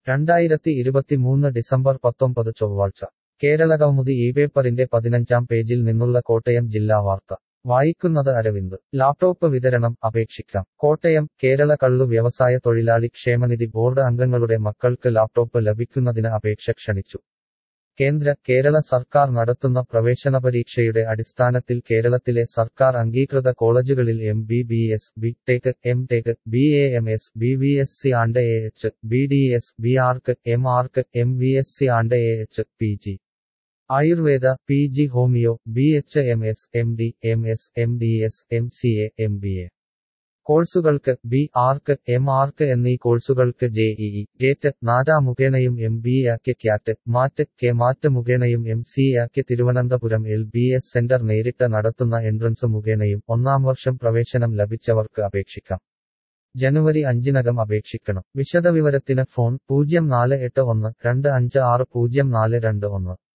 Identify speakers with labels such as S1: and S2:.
S1: രണ്ടായിരത്തി ഇരുപത്തിമൂന്ന് ഡിസംബർ പത്തൊമ്പത് ചൊവ്വാഴ്ച കേരളകൗമുദി ഈ പേപ്പറിന്റെ പതിനഞ്ചാം പേജിൽ നിന്നുള്ള കോട്ടയം ജില്ലാ വാർത്ത വായിക്കുന്നത് അരവിന്ദ് ലാപ്ടോപ്പ് വിതരണം അപേക്ഷിക്കാം കോട്ടയം കേരള കള്ളു വ്യവസായ തൊഴിലാളി ക്ഷേമനിധി ബോർഡ് അംഗങ്ങളുടെ മക്കൾക്ക് ലാപ്ടോപ്പ് ലഭിക്കുന്നതിന് അപേക്ഷ ക്ഷണിച്ചു കേന്ദ്ര കേരള സർക്കാർ നടത്തുന്ന പ്രവേശന പരീക്ഷയുടെ അടിസ്ഥാനത്തിൽ കേരളത്തിലെ സർക്കാർ അംഗീകൃത കോളേജുകളിൽ M B B S B tech M tech B A M S B V S C and A H B D S B arch M arch M V S C and A H P G Ayurveda P G homeo B H M S M D M S M D S M C A M B A കോഴ്സുകൾക്ക് B arch M arch എന്നീ കോഴ്സുകൾക്ക് J E gate നാദ മുഖേനയും M B ആക്ക് CAT MAT K MAT മുഖേനയും M C ആക്ക് Thiruvananthapuram L B S centre നേരിട്ട് നടത്തുന്ന എൻട്രൻസ് മുഖേനയും ഒന്നാം വർഷം പ്രവേശനം ലഭിച്ചവർക്ക് അപേക്ഷിക്കാം ജനുവരി അഞ്ചിനകം അപേക്ഷിക്കണം വിശദവിവരത്തിന് ഫോൺ പൂജ്യം നാല് എട്ട് ഒന്ന് രണ്ട് അഞ്ച് ആറ് പൂജ്യം നാല് രണ്ട് ഒന്ന്